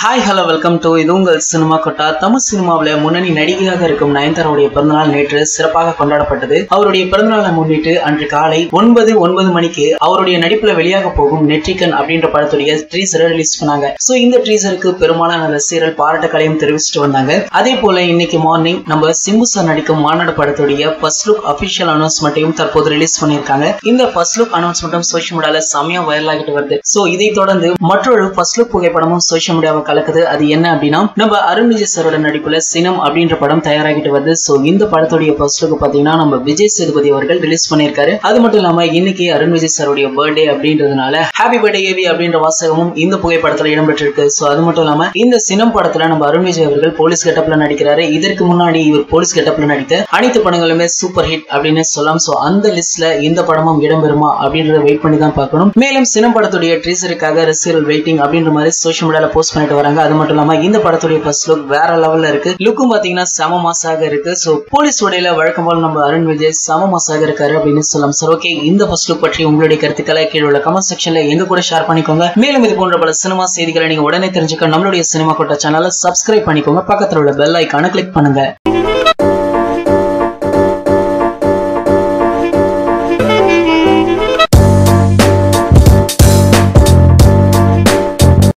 hi hello welcome to இது உங்கள் cinema கொட்டா தமிழ் சினிமாவில் முன்னணி நடிகையாக இருக்கும் நயன்தாராவுடைய பிறந்தநாள் நேற்று சிறப்பாக கொண்டாடப்பட்டது அவருடைய பிறந்தநாளை முன்னிட்டு அன்று காலை ஒன்பது ஒன்பது மணிக்கு அவருடைய நடிப்புல வெளியாக போகும் நெற்றிக்கன் அப்படின்ற படத்துடைய ட்ரீசரை ரிலீஸ் பண்ணாங்க சோ இந்த ட்ரீசருக்கு பெரும்பாலான ரசிகர்கள் பாராட்டுகளையும் தெரிவிச்சுட்டு வந்தாங்க அதே போல இன்னைக்கு மார்னிங் நம்ம சிம்பு சார் நடிக்கும் மாநாடு படத்துடைய ஃபர்ஸ்ட் லுக் அபிஷியல் அனௌன்ஸ்மெண்ட்டையும் தற்போது ரிலீஸ் பண்ணியிருக்காங்க இந்த ஃபர்ஸ்ட் லுக் அனௌன்ஸ்மெண்ட்டும் சோஷியல் மீடியால செமையா வைரல் ஆகிட்டு வருது சோ இதை தொடர்ந்து மற்றொரு ஃபர்ஸ்ட் லுக் புகைப்படமும் சோஷியல் மீடியாவை கலக்குது அது என்ன அப்படின்னா நம்ம அருண் விஜய் சாரோட நடிப்புல சினம் அப்படின்ற படம் தயாராகிட்டு வருது சோ இந்த படத்துடைய ஃபர்ஸ்ட் லுக் பாத்தீங்கன்னா நம்ம விஜய் சேதுபதி அவர்கள் ரிலீஸ் பண்ணியிருக்காரு அது மட்டும் இல்லாம இன்னைக்கு அருண் விஜய் சாருடைய பர்த்டே அப்படின்றதுனால ஹாப்பி பர்த்டே ஏவி அப்படின்ற வாசகமும் இந்த புகைப்படத்துல இடம்பெற்றிருக்கு சோ அது மட்டும் இல்லாம இந்த சினம் படத்துல நம்ம அருண் விஜய் அவர்கள் போலீஸ் கெட்டப்ல நடிக்கிறாரு இதற்கு முன்னாடி இவர் போலீஸ் கெட்டப்ல நடித்த அனைத்து படங்களுமே சூப்பர் ஹிட் அப்படின்னு சொல்லலாம் சோ அந்த லிஸ்ட்ல இந்த படமும் இடம்பெறுமா அப்படின்றத வெயிட் பண்ணி தான் பார்க்கணும் மேலும் சினம் படத்துடைய ட்ரீசருக்காக ரசிகர்கள் வெயிட்டிங் அப்படின்ற மாதிரி சோஷியல் மீடியால போஸ்ட் பண்ணிட்டு வராங்க அது மட்டும் இல்லாம இந்த படத்துடைய ஃபர்ஸ்ட் லுக் வேற லெவல்ல இருக்கு லுக்கும் பாத்தீங்கன்னா சம மாசாக இருக்கு சோ போலீஸ் உடையில வழக்கம் போல நம்ம அருண் விஜய் சம மாசாக இருக்காரு அப்படின்னு சொல்லலாம் சார் ஓகே இந்த ஃபர்ஸ்ட் லுக் பற்றி உங்களுடைய கருத்துக்களை கீழே உள்ள கமெண்ட் செக்ஷன்ல எங்க கூட ஷேர் பண்ணிக்கோங்க மேலும் இது போன்ற பல சினிமா செய்திகளை நீங்க உடனே தெரிஞ்சுக்க நம்மளுடைய சினிமா கோட்டா சேனலை சப்ஸ்கிரைப் பண்ணிக்கோங்க பக்கத்துல உள்ள பெல் ஐக்கான கிளிக் பண்ணுங்க